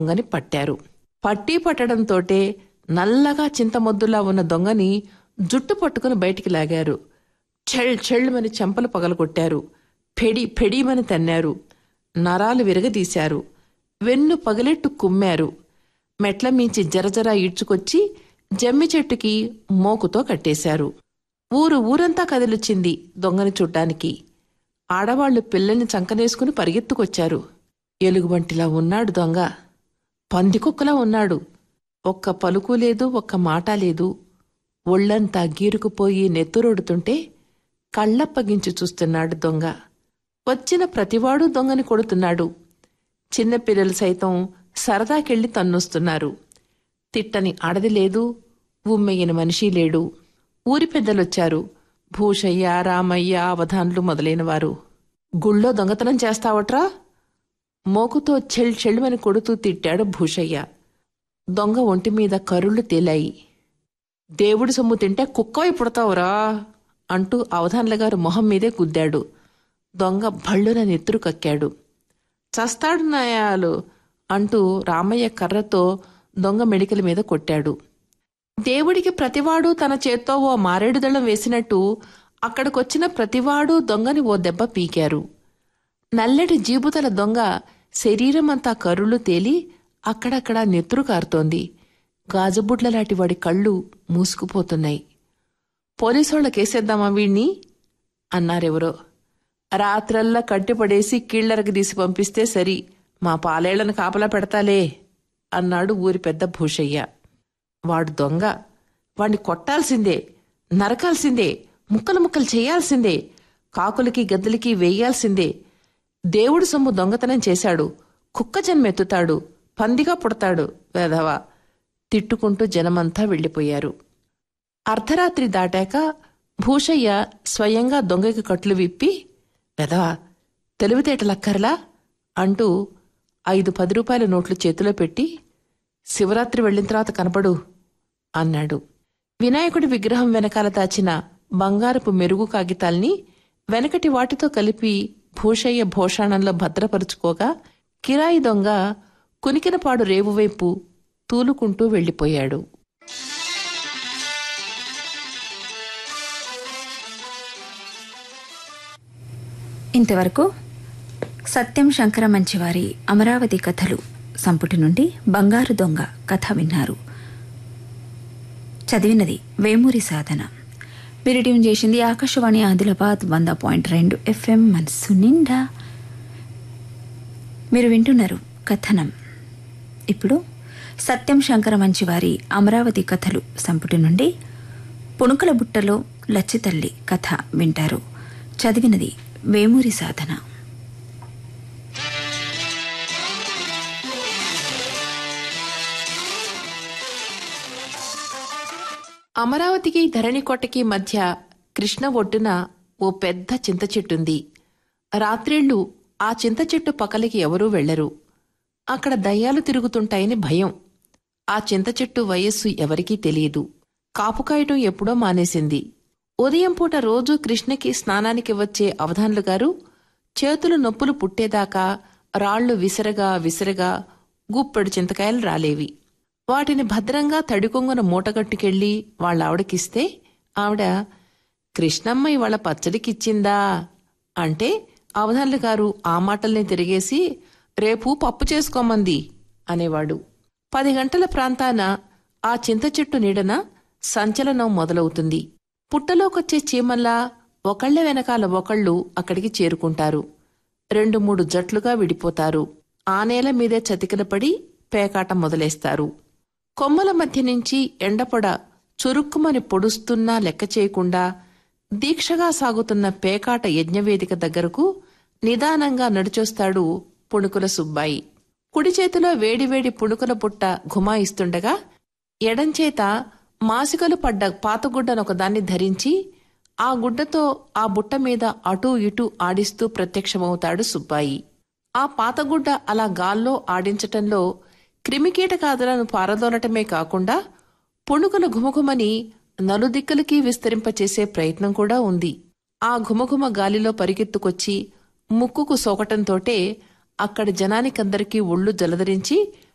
దొంగని పట్టారు పట్టి పట్టడంతోటే నల్లగా చింతమొద్దులా ఉన్న దొంగని జుట్టు పట్టుకుని బయటికి లాగారు చెల్ చెళ్ళమని చెంపలు పగలగొట్టారు పెడి పెడిమని తన్నారు నరాలు విరగదీశారు వెన్ను పగలెట్టు కుమ్మారు మెట్ల మించి జరజరా ఈడ్చుకొచ్చి జమ్మి చెట్టుకి మోకుతో కట్టేశారు ఊరు ఊరంతా కదిలొచ్చింది దొంగని చూడ్డానికి ఆడవాళ్లు పిల్లల్ని చంకనేసుకుని పరిగెత్తుకొచ్చారు ఎలుగుబంటిలా ఉన్నాడు దొంగ పందికొక్కలా ఉన్నాడు ఒక్క పలుకు లేదు ఒక్క మాట లేదు ఒళ్లంతా గీరుకుపోయి నెత్తురొడుతుంటే కళ్ళప్పగించి చూస్తున్నాడు దొంగ వచ్చిన ప్రతివాడు దొంగని కొడుతున్నాడు చిన్నపిల్లలు సైతం సరదాకెళ్ళి తన్నొస్తున్నారు తిట్టని ఆడది లేదు ఉమ్మెయ్యని మనిషి లేడు ఊరి పెద్దలొచ్చారు భూషయ్య రామయ్య అవధాన్లు మొదలైనవారు గుళ్ళో దొంగతనం చేస్తావట్రా మోకుతో చెల్ చెళ్ళుమని కొడుతూ తిట్టాడు భూషయ్య దొంగ ఒంటి మీద కరుళ్ళు తేలాయి దేవుడి సొమ్ము తింటే కుక్కవై పుడతావురా అంటూ అవధాన్ల గారు మొహం మీదే గుద్దాడు దొంగ భళ్ళున నెత్తురు కక్కాడు చస్తాడు నాయాలు అంటూ రామయ్య కర్రతో దొంగ మెడికల మీద కొట్టాడు దేవుడికి ప్రతివాడు తన చేత్తో ఓ మారేడు దళం వేసినట్టు అక్కడికొచ్చిన ప్రతివాడు దొంగని ఓ దెబ్బ పీకారు నల్లటి జీబుతల దొంగ శరీరమంతా కరుళ్ళు తేలి అక్కడక్కడ నెత్తురు కారుతోంది గాజుబుడ్లలాంటి వాడి కళ్ళు మూసుకుపోతున్నాయి పోలీసోళ్ళ కేసేద్దామా వీణ్ణి అన్నారెవరో రాత్రల్లా కట్టిపడేసి కీళ్లరకు తీసి పంపిస్తే సరి మా పాలేళ్లను కాపలా పెడతాలే అన్నాడు ఊరి పెద్ద భూషయ్య వాడు దొంగ వాణ్ణి కొట్టాల్సిందే నరకాల్సిందే ముక్కలు ముక్కలు చేయాల్సిందే కాకులకి గద్దలకి వేయాల్సిందే దేవుడు సొమ్ము దొంగతనం చేశాడు కుక్క జన్మెత్తుతాడు పందిగా పుడతాడు వేధవ తిట్టుకుంటూ జనమంతా వెళ్ళిపోయారు అర్ధరాత్రి దాటాక భూషయ్య స్వయంగా దొంగకి కట్లు విప్పి వెధవా తెలివితేటలక్కర్లా అంటూ ఐదు పది రూపాయల నోట్లు చేతిలో పెట్టి శివరాత్రి వెళ్ళిన తర్వాత కనపడు అన్నాడు వినాయకుడి విగ్రహం వెనకాల దాచిన బంగారపు మెరుగు కాగితాల్ని వెనకటి వాటితో కలిపి భూషయ్య భోషాణంలో భద్రపరుచుకోగా కిరాయి దొంగ కునికినపాడు రేవువైపు తూలుకుంటూ వెళ్ళిపోయాడు ఇంతవరకు సత్యం శంకర మంచివారి అమరావతి కథలు సంపుటి నుండి బంగారు దొంగ కథ విన్నారు చదివినది వేమూరి సాధన మీరు ట్యూన్ చేసింది ఆకాశవాణి ఆదిలాబాద్ వంద పాయింట్ రెండు ఎఫ్ఎం మనస్సు నిండా మీరు వింటున్నారు కథనం ఇప్పుడు సత్యం శంకర మంచివారి అమరావతి కథలు సంపుటి నుండి పుణుకల బుట్టలో లచ్చితల్లి కథ వింటారు చదివినది వేమూరి సాధన అమరావతికి ధరణికోటకి మధ్య కృష్ణ ఒడ్డున ఓ పెద్ద చింత చెట్టుంది రాత్రిళ్ళు ఆ చింత చెట్టు పక్కలకి ఎవరూ వెళ్లరు అక్కడ దయ్యాలు తిరుగుతుంటాయని భయం ఆ చింత చెట్టు వయస్సు ఎవరికీ తెలియదు కాపుకాయటం ఎప్పుడో మానేసింది ఉదయం పూట రోజూ కృష్ణకి స్నానానికి వచ్చే అవధాన్లు గారు చేతులు నొప్పులు పుట్టేదాకా రాళ్లు విసరగా విసరగా గుప్పెడు చింతకాయలు రాలేవి వాటిని భద్రంగా తడికొంగున మూటగట్టుకెళ్లి వాళ్ళావిడకిస్తే ఆవిడ కృష్ణమ్మ ఇవాళ పచ్చడికిచ్చిందా అంటే అవధాన్లు గారు ఆ మాటల్ని తిరిగేసి రేపు పప్పు చేసుకోమంది అనేవాడు పది గంటల ప్రాంతాన ఆ చింత చెట్టు నీడన సంచలనం మొదలవుతుంది పుట్టలోకొచ్చే చీమల్లా ఒకళ్ళ వెనకాల ఒకళ్ళు అక్కడికి చేరుకుంటారు రెండు మూడు జట్లుగా విడిపోతారు ఆ నేల మీదే చతికిలపడి పేకాట మొదలేస్తారు కొమ్మల మధ్య నుంచి ఎండపొడ చురుక్కుమని పొడుస్తున్నా లెక్క చేయకుండా దీక్షగా సాగుతున్న పేకాట యజ్ఞవేదిక దగ్గరకు నిదానంగా నడిచొస్తాడు పుణుకుల సుబ్బాయి కుడి చేతిలో వేడివేడి పుణుకుల పుట్ట ఘుమాయిస్తుండగా ఎడంచేత మాసికలు పడ్డ పాతగుడ్డనొకదాన్ని ధరించి ఆ గుడ్డతో ఆ బుట్ట మీద అటూ ఇటూ ఆడిస్తూ ప్రత్యక్షమవుతాడు సుబ్బాయి ఆ పాతగుడ్డ అలా గాల్లో ఆడించటంలో క్రిమికీటకాదులను పారదోలటమే కాకుండా పుణుకుల ఘుమఘుమని నలుదిక్కులకి విస్తరింపచేసే ప్రయత్నం కూడా ఉంది ఆ ఘుమఘుమ గాలిలో పరిగెత్తుకొచ్చి ముక్కుకు సోకటంతోటే అక్కడి జనానికందరికీ ఒళ్ళు జలదరించి